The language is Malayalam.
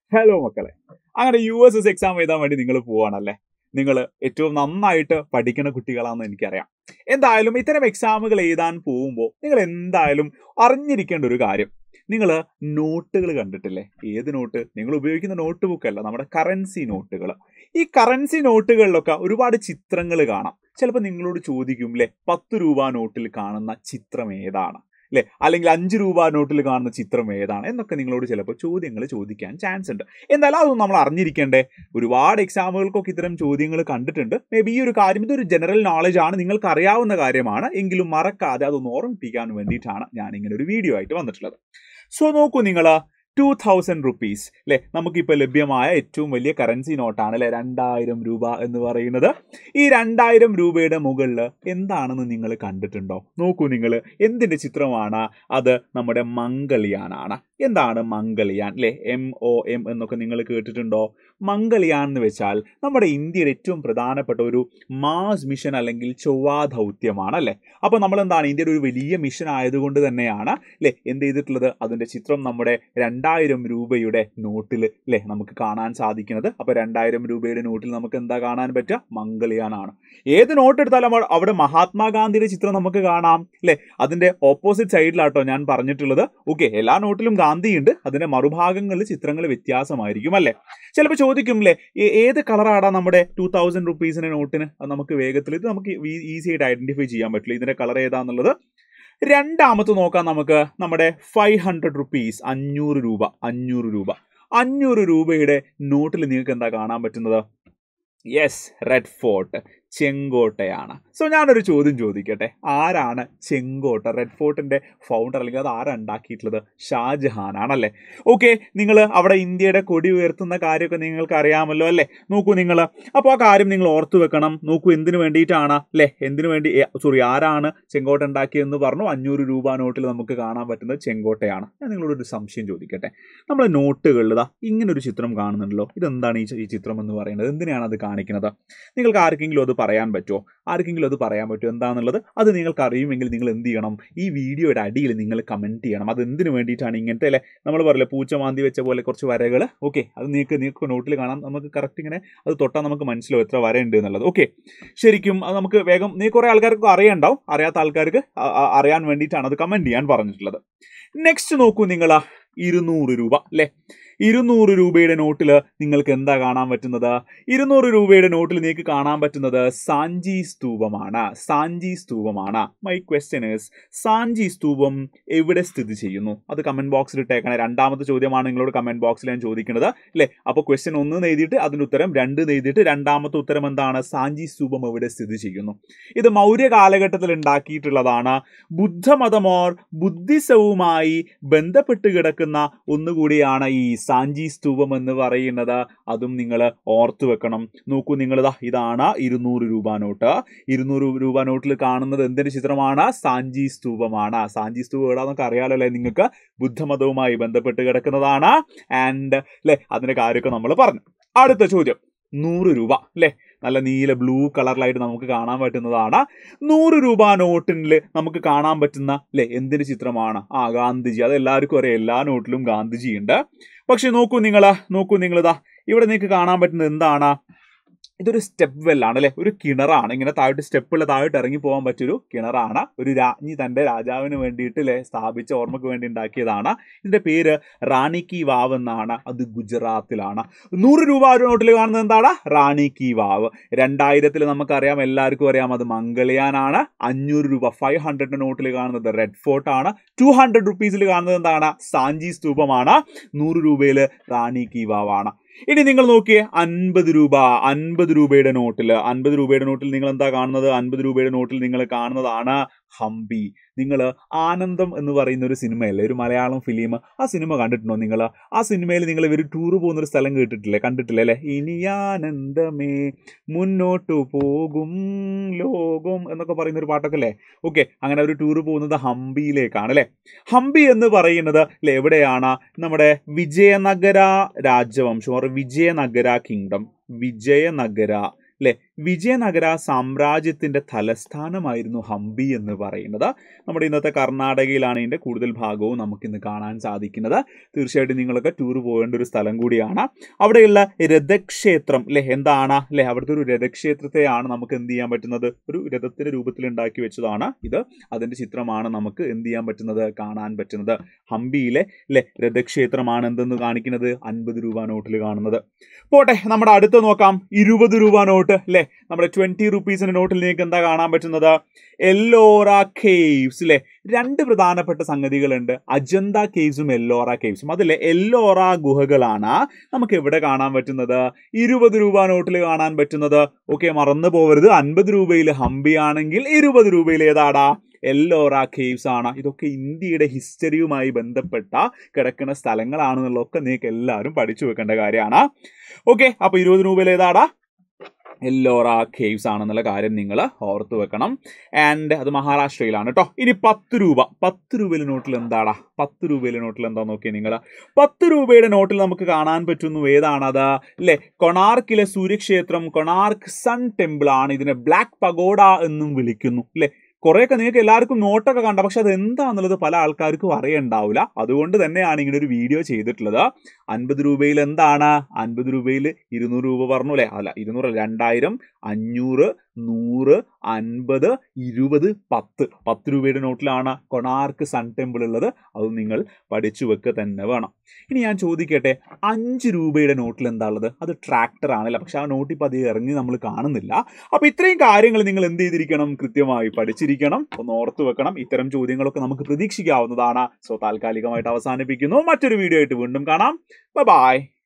ഹലോ മക്കളെ അങ്ങനെ യു എസ് എസ് എക്സാം എഴുതാൻ വേണ്ടി നിങ്ങൾ പോവാണല്ലേ നിങ്ങൾ ഏറ്റവും നന്നായിട്ട് പഠിക്കുന്ന കുട്ടികളാണെന്ന് എനിക്കറിയാം എന്തായാലും ഇത്തരം എക്സാമുകൾ എഴുതാൻ പോകുമ്പോൾ നിങ്ങൾ എന്തായാലും അറിഞ്ഞിരിക്കേണ്ട ഒരു കാര്യം നിങ്ങൾ നോട്ടുകൾ കണ്ടിട്ടില്ലേ ഏത് നോട്ട് നിങ്ങൾ ഉപയോഗിക്കുന്ന നോട്ട് ബുക്ക് അല്ല നമ്മുടെ കറൻസി നോട്ടുകൾ ഈ കറൻസി നോട്ടുകളിലൊക്കെ ഒരുപാട് ചിത്രങ്ങൾ കാണാം ചിലപ്പോൾ നിങ്ങളോട് ചോദിക്കും അല്ലേ പത്ത് രൂപ നോട്ടിൽ കാണുന്ന ചിത്രം ഏതാണ് അല്ലെ അല്ലെങ്കിൽ അഞ്ച് രൂപ നോട്ടിൽ കാണുന്ന ചിത്രം ഏതാണ് എന്നൊക്കെ നിങ്ങളോട് ചിലപ്പോൾ ചോദ്യങ്ങൾ ചോദിക്കാൻ ചാൻസ് ഉണ്ട് എന്തായാലും അതൊന്നും നമ്മൾ അറിഞ്ഞിരിക്കേണ്ടേ ഒരുപാട് എക്സാമുകൾക്കൊക്കെ ഇത്തരം ചോദ്യങ്ങൾ കണ്ടിട്ടുണ്ട് മേ ബി ഈ ഒരു കാര്യം ഇതൊരു ജനറൽ നോളജ് ആണ് നിങ്ങൾക്ക് അറിയാവുന്ന കാര്യമാണ് എങ്കിലും മറക്കാതെ അതൊന്ന് ഓർമ്മിപ്പിക്കാൻ വേണ്ടിയിട്ടാണ് ഞാൻ ഇങ്ങനെ ഒരു വീഡിയോ ആയിട്ട് വന്നിട്ടുള്ളത് സോ നോക്കൂ നിങ്ങൾ ടു തൗസൻഡ് റുപ്പീസ് അല്ലെ നമുക്കിപ്പോൾ ലഭ്യമായ ഏറ്റവും വലിയ കറൻസി നോട്ടാണ് അല്ലെ രണ്ടായിരം രൂപ എന്ന് പറയുന്നത് ഈ രണ്ടായിരം രൂപയുടെ മുകളിൽ എന്താണെന്ന് നിങ്ങൾ കണ്ടിട്ടുണ്ടോ നോക്കൂ നിങ്ങൾ എന്തിന്റെ ചിത്രമാണ് അത് നമ്മുടെ മംഗളിയാനാണ് എന്താണ് മംഗളിയാൻ അല്ലെ എം ഒ എം എന്നൊക്കെ നിങ്ങൾ കേട്ടിട്ടുണ്ടോ മംഗളിയാൻ എന്ന് വെച്ചാൽ നമ്മുടെ ഇന്ത്യയുടെ ഏറ്റവും പ്രധാനപ്പെട്ട ഒരു മാസ് മിഷൻ അല്ലെങ്കിൽ ചൊവ്വാ ദൗത്യമാണ് അല്ലെ അപ്പോൾ നമ്മൾ എന്താണ് ഇന്ത്യയുടെ ഒരു വലിയ മിഷൻ ആയതുകൊണ്ട് തന്നെയാണ് അല്ലെ എന്ത് ചെയ്തിട്ടുള്ളത് അതിന്റെ ചിത്രം നമ്മുടെ രണ്ടായിരം രൂപയുടെ നോട്ടിൽ അല്ലെ നമുക്ക് കാണാൻ സാധിക്കുന്നത് അപ്പോൾ രണ്ടായിരം രൂപയുടെ നോട്ടിൽ നമുക്ക് എന്താ കാണാൻ പറ്റുക മംഗളിയാനാണ് ഏത് നോട്ട് എടുത്താലും അവ- അവിടെ മഹാത്മാഗാന്ധിയുടെ ചിത്രം നമുക്ക് കാണാം അല്ലെ അതിന്റെ ഓപ്പോസിറ്റ് സൈഡിലാട്ടോ ഞാൻ പറഞ്ഞിട്ടുള്ളത് ഓക്കെ എല്ലാ നോട്ടിലും ഗാന്ധി ഉണ്ട് അതിന്റെ മറുഭാഗങ്ങളിൽ ചിത്രങ്ങൾ വ്യത്യാസമായിരിക്കും അല്ലെ ചിലപ്പോൾ ചോദിക്കും അല്ലേ ഏ- ഏത് കളറാണ് നമ്മുടെ ടൂ തൗസൻഡ് റുപ്പീസിന്റെ നോട്ടിന് അത് നമുക്ക് വേഗത്തിൽ ഇത് നമുക്ക് ഈസി ആയിട്ട് ഐഡന്റിഫൈ ചെയ്യാൻ പറ്റില്ല ഇതിന്റെ കളർ ഏതാന്നുള്ളത് രണ്ടാമത്തെ നോക്കാം നമുക്ക് നമ്മുടെ ഫൈവ് ഹൺഡ്രഡ് റുപ്പീസ് അഞ്ഞൂറ് രൂപ അഞ്ഞൂറ് രൂപ അഞ്ഞൂറ് രൂപയുടെ നോട്ടിൽ നിങ്ങൾക്ക് എന്താ കാണാൻ പറ്റുന്നത് യെസ് റെഡ് ഫോർട്ട് ചെങ്കോട്ടയാണ് സോ ഞാനൊരു ചോദ്യം ചോദിക്കട്ടെ ആരാണ് ചെങ്കോട്ട റെഡ് ഫോർട്ടിന്റെ ഫൗണ്ടർ അല്ലെങ്കിൽ അത് ആരാ ഉണ്ടാക്കിയിട്ടുള്ളത് ഷാജഹാൻ ആണല്ലേ ഓക്കെ നിങ്ങൾ അവിടെ ഇന്ത്യയുടെ കൊടി ഉയർത്തുന്ന കാര്യമൊക്കെ നിങ്ങൾക്ക് അറിയാമല്ലോ അല്ലേ നോക്കൂ നിങ്ങൾ അപ്പോൾ ആ കാര്യം നിങ്ങൾ ഓർത്തു വെക്കണം നോക്കൂ എന്തിനു വേണ്ടിയിട്ടാണ് അല്ലേ എന്തിനു വേണ്ടി സോറി ആരാണ് ചെങ്കോട്ട ഉണ്ടാക്കിയതെന്ന് പറഞ്ഞു അഞ്ഞൂറ് രൂപ നോട്ടിൽ നമുക്ക് കാണാൻ പറ്റുന്നത് ചെങ്കോട്ടയാണ് ഞാൻ നിങ്ങളോട് ഒരു സംശയം ചോദിക്കട്ടെ നമ്മൾ നോട്ടുകളിൽ ഇതാ ഇങ്ങനെ ഒരു ചിത്രം കാണുന്നുണ്ടല്ലോ ഇതെന്താണ് ഈ ചി- ഈ ചിത്രം എന്ന് പറയുന്നത് എന്തിനാണ് അത് കാണിക്കുന്നത് നിങ്ങൾക്ക് ആർക്കെങ്കിലും അത് പറയാൻ പറ്റുമോ ആർക്കെങ്കിലും അത് പറയാൻ പറ്റുമോ എന്താണെന്നുള്ളത് അത് നിങ്ങൾക്ക് അറിയുമെങ്കിൽ നിങ്ങൾ എന്ത് ചെയ്യണം ഈ വീഡിയോയുടെ അടിയിൽ നിങ്ങൾ കമൻറ്റ് ചെയ്യണം അത് എന്തിനു വേണ്ടിയിട്ടാണ് ഇങ്ങനത്തെ അല്ലേ നമ്മൾ പറയില്ലേ പൂച്ച മാന്തി വെച്ച പോലെ കുറച്ച് വരകൾ ഓക്കെ അത് നിങ്ങൾക്ക് നിങ്ങൾക്ക് നോട്ടിൽ കാണാം നമുക്ക് കറക്റ്റ് ഇങ്ങനെ അത് തൊട്ടാൽ നമുക്ക് മനസ്സിലാവും എത്ര വര ഉണ്ട് എന്നുള്ളത് ഓക്കെ ശരിക്കും അത് നമുക്ക് വേഗം നീ കുറേ ആൾക്കാർക്ക് അറിയണ്ടാവും അറിയാത്ത ആൾക്കാർക്ക് അ- അ- അറിയാൻ വേണ്ടിയിട്ടാണ് അത് കമൻറ്റ് ചെയ്യാൻ പറഞ്ഞിട്ടുള്ളത് നെക്സ്റ്റ് നോക്കൂ നിങ്ങൾ ഇരുന്നൂറ് രൂപ അല്ലേ ഇരുന്നൂറ് രൂപയുടെ നോട്ടിൽ നിങ്ങൾക്ക് എന്താ കാണാൻ പറ്റുന്നത് ഇരുന്നൂറ് രൂപയുടെ നോട്ടിൽ നിങ്ങൾക്ക് കാണാൻ പറ്റുന്നത് സാഞ്ചി സ്തൂപമാണ് സാഞ്ചി സ്തൂപമാണ് മൈ ക്വസ്റ്റ്യൻ ഇസ് സാഞ്ചി സ്തൂപം എവിടെ സ്ഥിതി ചെയ്യുന്നു അത് കമന്റ് ബോക്സിൽ ഇട്ടേക്കണേ രണ്ടാമത്തെ ചോദ്യമാണ് നിങ്ങളോട് കമന്റ് ബോക്സിൽ ഞാൻ ചോദിക്കുന്നത് അല്ലേ അപ്പോൾ ക്വസ്റ്റ്യൻ ഒന്ന് എഴുതിയിട്ട് അതിന് ഉത്തരം രണ്ട് എഴുതിയിട്ട് രണ്ടാമത്തെ ഉത്തരം എന്താണ് സാഞ്ചി സ്തൂപം എവിടെ സ്ഥിതി ചെയ്യുന്നു ഇത് മൗര്യ കാലഘട്ടത്തിൽ ഉണ്ടാക്കിയിട്ടുള്ളതാണ് ബുദ്ധമതമോർ ബുദ്ധിസവുമായി ബന്ധപ്പെട്ട് കിടക്കുന്ന ഒന്നുകൂടിയാണ് ഈ സാഞ്ചി സ്തൂപം എന്ന് പറയുന്നത് അതും നിങ്ങൾ ഓർത്തു വെക്കണം നോക്കൂ നിങ്ങളിതാ ഇതാണ് ഇരുന്നൂറ് രൂപ നോട്ട് ഇരുന്നൂറ് രൂപ നോട്ടിൽ കാണുന്നത് എന്തിന്റെ ചിത്രമാണ് സാഞ്ചി സ്തൂപമാണ് സാഞ്ചി സ്തൂപം എവിടാന്നൊക്കെ അറിയാലോ അല്ലേ നിങ്ങൾക്ക് ബുദ്ധമതവുമായി ബന്ധപ്പെട്ട് കിടക്കുന്നതാണ് ആൻഡ് അല്ലെ അതിന്റെ കാര്യമൊക്കെ നമ്മൾ പറഞ്ഞു അടുത്ത ചോദ്യം നൂറ് രൂപ അല്ലെ നല്ല നീല ബ്ലൂ കളറിലായിട്ട് നമുക്ക് കാണാൻ പറ്റുന്നതാണ് നൂറ് രൂപ നോട്ടിൽ നമുക്ക് കാണാൻ പറ്റുന്ന അല്ലെ എന്തിന്റെ ചിത്രമാണ് ആ ഗാന്ധിജി അത് എല്ലാവർക്കും അറിയാം എല്ലാ നോട്ടിലും ഗാന്ധിജി ഉണ്ട് പക്ഷെ നോക്കൂ നിങ്ങൾ നോക്കൂ നിങ്ങളിതാ ഇവിടെ നിങ്ങൾക്ക് കാണാൻ പറ്റുന്നത് എന്താണ് ഇതൊരു സ്റ്റെപ്പ് വെല്ലാണ് അല്ലെ ഒരു കിണറാണ് ഇങ്ങനെ താഴോട്ട് സ്റ്റെപ്പുള്ള താഴോട്ട് ഇറങ്ങി പോകാൻ പറ്റിയൊരു കിണറാണ് ഒരു രാജ്ഞി തന്റെ രാജാവിന് വേണ്ടിയിട്ട് അല്ലെ സ്ഥാപിച്ച ഓർമ്മക്ക് വേണ്ടി ഉണ്ടാക്കിയതാണ് ഇതിന്റെ പേര് റാണി കി വാവ് എന്നാണ് അത് ഗുജറാത്തിലാണ് നൂറ് രൂപ ഒരു നോട്ടിൽ കാണുന്നത് എന്താണ് റാണി കി വാവ് രണ്ടായിരത്തിൽ നമുക്കറിയാം എല്ലാവർക്കും അറിയാം അത് മംഗളിയാനാണ് അഞ്ഞൂറ് രൂപ ഫൈവ് ഹൺഡ്രഡ് നോട്ടിൽ കാണുന്നത് റെഡ് ഫോർട്ട് ആണ് ടു ഹൺഡ്രഡ് റുപ്പീസിൽ കാണുന്നത് എന്താണ് സാഞ്ചി സ്തൂപമാണ് നൂറ് രൂപയിൽ റാണി കി വാവാണ് ഇനി നിങ്ങൾ നോക്കിയേ അൻപത് രൂപ അൻപത് രൂപയുടെ നോട്ടിൽ അൻപത് രൂപയുടെ നോട്ടിൽ നിങ്ങൾ എന്താ കാണുന്നത് അൻപത് രൂപയുടെ നോട്ടിൽ നിങ്ങൾ കാണുന്നതാണ് ഹംപി നിങ്ങൾ ആനന്ദം എന്ന് പറയുന്ന ഒരു സിനിമയല്ലേ ഒരു മലയാളം ഫിലിം ആ സിനിമ കണ്ടിട്ടുണ്ടോ നിങ്ങൾ ആ സിനിമയിൽ നിങ്ങൾ ഇവർ ടൂർ പോകുന്ന ഒരു സ്ഥലം കേട്ടിട്ടില്ലേ കണ്ടിട്ടില്ലേ അല്ലേ ഇനി ആനന്ദമേ മുന്നോട്ടു പോകും ലോകം എന്നൊക്കെ പറയുന്ന ഒരു പാട്ടൊക്കെ അല്ലേ ഓക്കെ അങ്ങനെ ഒരു ടൂർ പോകുന്നത് ഹംപിയിലേക്കാണ് അല്ലേ ഹംപി എന്ന് പറയുന്നത് അല്ലേ എവിടെയാണ് നമ്മുടെ വിജയനഗര രാജവംശം ഓർ വിജയനഗര കിങ്ഡം വിജയനഗര അല്ലെ വിജയനഗര സാമ്രാജ്യത്തിന്റെ തലസ്ഥാനമായിരുന്നു ഹംപി എന്ന് പറയുന്നത് നമ്മുടെ ഇന്നത്തെ കർണാടകയിലാണ് ഇതിന്റെ കൂടുതൽ ഭാഗവും നമുക്കിന്ന് കാണാൻ സാധിക്കുന്നത് തീർച്ചയായിട്ടും നിങ്ങളൊക്കെ ടൂർ പോകേണ്ട ഒരു സ്ഥലം കൂടിയാണ് അവിടെയുള്ള രഥക്ഷേത്രം അല്ലെ എന്താണ് അല്ലെ അവിടുത്തെ ഒരു രഥക്ഷേത്രത്തെയാണ് നമുക്ക് എന്ത് ചെയ്യാൻ പറ്റുന്നത് ഒരു രഥത്തിന്റെ രൂപത്തിൽ ഉണ്ടാക്കി വെച്ചതാണ് ഇത് അതിന്റെ ചിത്രമാണ് നമുക്ക് എന്ത് ചെയ്യാൻ പറ്റുന്നത് കാണാൻ പറ്റുന്നത് ഹംപിയിലെ അല്ലെ രഥക്ഷേത്രമാണ് എന്തെന്ന് കാണിക്കുന്നത് അൻപത് രൂപ നോട്ടിൽ കാണുന്നത് പോട്ടെ നമ്മുടെ അടുത്ത് നോക്കാം ഇരുപത് രൂപ നോട്ട് അല്ലെ നമ്മുടെ ട്വന്റി റുപ്പീസിന്റെ നോട്ടിൽ നിങ്ങൾക്ക് എന്താ കാണാൻ പറ്റുന്നത് എല്ലോറ കേവ്സ് അല്ലെ രണ്ട് പ്രധാനപ്പെട്ട സംഗതികളുണ്ട് അജന്ത കേവ്സും എല്ലോറ കേവ്സും അതിലെ എല്ലോറ ഗുഹകളാണ് നമുക്ക് എവിടെ കാണാൻ പറ്റുന്നത് ഇരുപത് രൂപ നോട്ടിൽ കാണാൻ പറ്റുന്നത് ഓക്കെ മറന്നു പോകരുത് അൻപത് രൂപയിൽ ഹംപി ആണെങ്കിൽ ഇരുപത് രൂപയിൽ ഏതാടാ എല്ലോറ കേവ്സ് ആണ് ഇതൊക്കെ ഇന്ത്യയുടെ ഹിസ്റ്ററിയുമായി ബന്ധപ്പെട്ട കിടക്കുന്ന സ്ഥലങ്ങളാണെന്നുള്ളതൊക്കെ നിങ്ങൾക്ക് എല്ലാവരും പഠിച്ചു വെക്കേണ്ട കാര്യമാണ് ഓക്കെ അപ്പൊ ഇരുപത് രൂപയിൽ ഏതാടാ എല്ലോറ കേവ്സ് ആണെന്നുള്ള കാര്യം നിങ്ങൾ ഓർത്ത് വെക്കണം ആൻഡ് അത് മഹാരാഷ്ട്രയിലാണ് കേട്ടോ ഇനി പത്ത് രൂപ പത്ത് രൂപയിലെ നോട്ടിൽ എന്താടാ പത്ത് രൂപയിലെ നോട്ടിൽ എന്താ നോക്കിയ നിങ്ങൾ പത്ത് രൂപയുടെ നോട്ടിൽ നമുക്ക് കാണാൻ പറ്റുന്നു ഏതാണത് അല്ലെ കൊണാർക്കിലെ സൂര്യക്ഷേത്രം കൊണാർക്ക് സൺ ടെമ്പിൾ ആണ് ഇതിനെ ബ്ലാക്ക് പഗോഡ എന്നും വിളിക്കുന്നു അല്ലെ കുറേയൊക്കെ നിങ്ങൾക്ക് എല്ലാവർക്കും നോട്ടൊക്കെ കണ്ട പക്ഷെ അത് എന്താണെന്നുള്ളത് പല ആൾക്കാർക്കും അറിയണ്ടാവില്ല അതുകൊണ്ട് തന്നെയാണ് ഇങ്ങനെ ഒരു വീഡിയോ ചെയ്തിട്ടുള്ളത് അൻപത് രൂപയിൽ എന്താണ് അൻപത് രൂപയിൽ ഇരുന്നൂറ് രൂപ പറഞ്ഞു അല്ലേ അല്ല ഇരുന്നൂറ് രണ്ടായിരം അഞ്ഞൂറ് നൂറ് അൻപത് ഇരുപത് പത്ത് പത്ത് രൂപയുടെ നോട്ടിലാണ് കൊണാർക്ക് സൺ ടെമ്പിൾ ഉള്ളത് അത് നിങ്ങൾ പഠിച്ചു വെക്കുക തന്നെ വേണം ഇനി ഞാൻ ചോദിക്കട്ടെ അഞ്ച് രൂപയുടെ നോട്ടിൽ എന്താ ഉള്ളത് അത് ട്രാക്ടർ ആണല്ലോ പക്ഷെ ആ നോട്ട് ഇപ്പം അത് ഇറങ്ങി നമ്മൾ കാണുന്നില്ല അപ്പൊ ഇത്രയും കാര്യങ്ങൾ നിങ്ങൾ എന്ത് ചെയ്തിരിക്കണം കൃത്യമായി പഠിച്ചിരിക്കണം ഒന്ന് ഓർത്തു വെക്കണം ഇത്തരം ചോദ്യങ്ങളൊക്കെ നമുക്ക് പ്രതീക്ഷിക്കാവുന്നതാണ് സോ താൽക്കാലികമായിട്ട് അവസാനിപ്പിക്കുന്നു മറ്റൊരു വീഡിയോ ആയിട്ട് വീണ്ടും കാണാം ബൈ